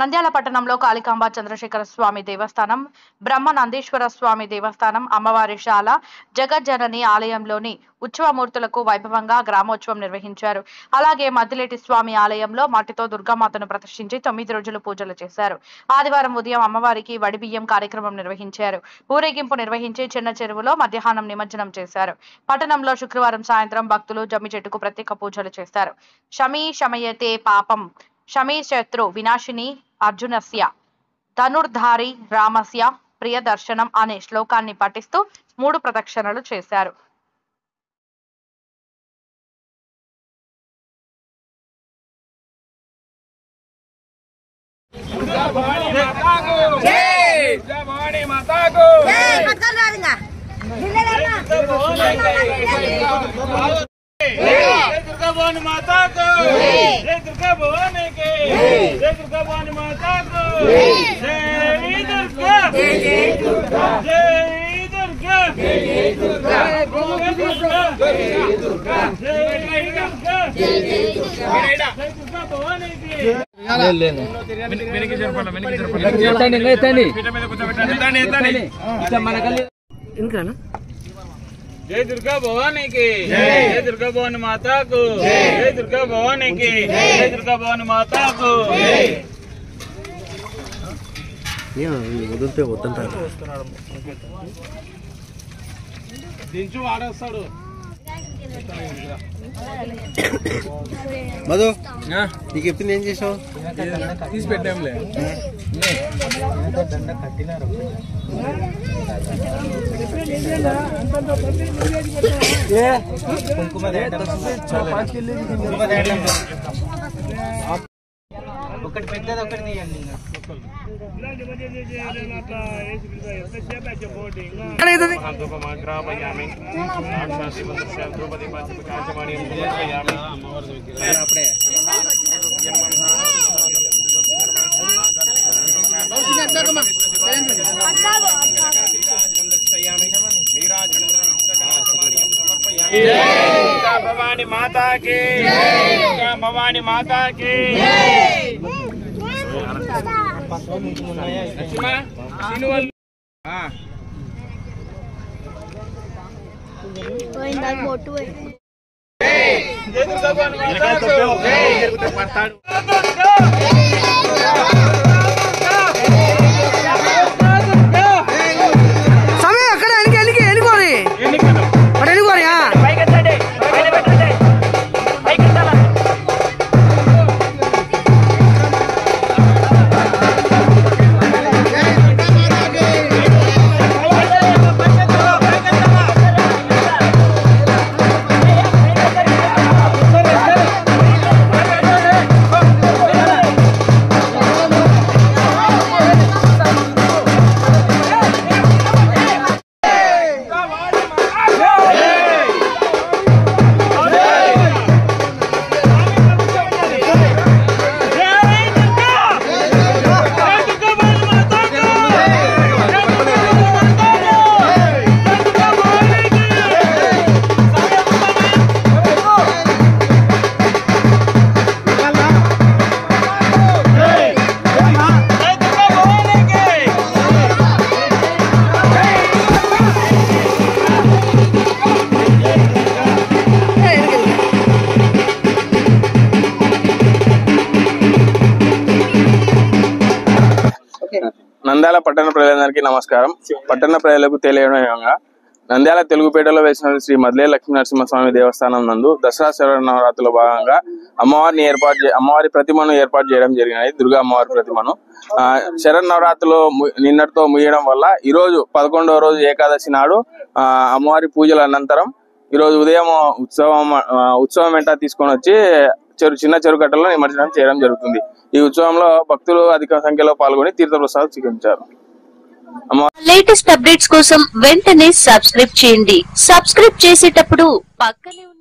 నంద్యాల పట్టణంలో కాళికాంబ చంద్రశేఖర స్వామి దేవస్థానం బ్రహ్మ నందీశ్వర స్వామి దేవస్థానం అమ్మవారి శాల జగజ్జనని ఆలయంలోని ఉత్సవమూర్తులకు వైభవంగా గ్రామోత్సవం నిర్వహించారు అలాగే మద్దిలేటి స్వామి ఆలయంలో మట్టితో దుర్గామాతను ప్రతిష్ఠించి తొమ్మిది రోజులు పూజలు చేశారు ఆదివారం ఉదయం అమ్మవారికి వడిబియ్యం కార్యక్రమం నిర్వహించారు ఊరేగింపు నిర్వహించి చిన్న చెరువులో మధ్యాహ్నం నిమజ్జనం చేశారు పట్టణంలో శుక్రవారం సాయంత్రం భక్తులు జమ్మి చెట్టుకు ప్రత్యేక పూజలు చేస్తారు శమీ శమయతే పాపం శమీ శత్రు వినాశిని అర్జునస్య ధనుర్ధారి రామస్య ప్రియదర్శనం అనే శ్లోకాన్ని పఠిస్తూ మూడు ప్రదక్షిణలు చేశారు जय भवानी माता को పట్టుకొని రాదుగా జిల్లాలన్నా जय दुर्गा भवानी माता को जय दुर्गा भवानी के जय दुर्गा भवानी माता को जय दुर्गा जय दुर्गा जय दुर्गा जय दुर्गा जय दुर्गा जय दुर्गा जय दुर्गा भवानी की వెనక్కి జరపాలి వెనక్కి జరపాలి పీట మీద కూర్చోబెట్టండి ఎత్తండి ఎత్తండి जय दुर्गा भवानी की जय दुर्गा भवानी माता को जय दुर्गा भवानी की जय दुर्गा भवानी माता को వదిలితే వద్దంటారు దించు వాడేస్తాడు మధు నీకు చెప్పింది ఏం చేసావు తీసి పెట్టాంలే ఒకటి పెద్దది ఒకటి తీయండి అప్పుడే భవాని మాతా की భవాని మాతా की లక్ష్మా సీను వాళ్ళు బొట్టు జై దుర్గా భవాని మాతా को సమయం అక్కడ వెనక వెనక వెళ్ళిపోయి ఎన్నికలు అక్కడ వెళ్ళిపోయా నంద్యాల పట్టణ ప్రజలందరికీ నమస్కారం పట్టణ ప్రజలకు తెలియడంగా నంద్యాల తెలుగుపేటలో వేసిన శ్రీ మద్లే లక్ష్మీ నరసింహస్వామి దేవస్థానం నందు దసరా శరన్నవరాత్రుల భాగంగా అమ్మవారిని ఏర్పాటు చే- అమ్మవారి ప్రతిమను ఏర్పాటు చేయడం జరిగినది దుర్గా అమ్మవారి ప్రతిమను ఆ, శరన్నవరాత్రులు ము- నిన్నటితో ముగియడం వల్ల ఈ రోజు పదకొండవ రోజు ఏకాదశి నాడు ఆ, అమ్మవారి పూజల అనంతరం ఈ రోజు ఉదయం ఉత్సవం ఆ, ఉత్సవం వెంట తీసుకొని వచ్చి చెరు చిన్న చెరుకట్టలో నిమజ్జనం చేయడం జరుగుతుంది ఈ ఉత్సవంలో భక్తులు అధిక సంఖ్యలో పాల్గొని తీర్థప్రసాదం స్వీకరించారు లేటెస్ట్ అప్డేట్స్ కోసం వెంటనే సబ్స్క్రైబ్ చేయండి సబ్స్క్రైబ్ చేసేటప్పుడు పక్కనే ఉన్న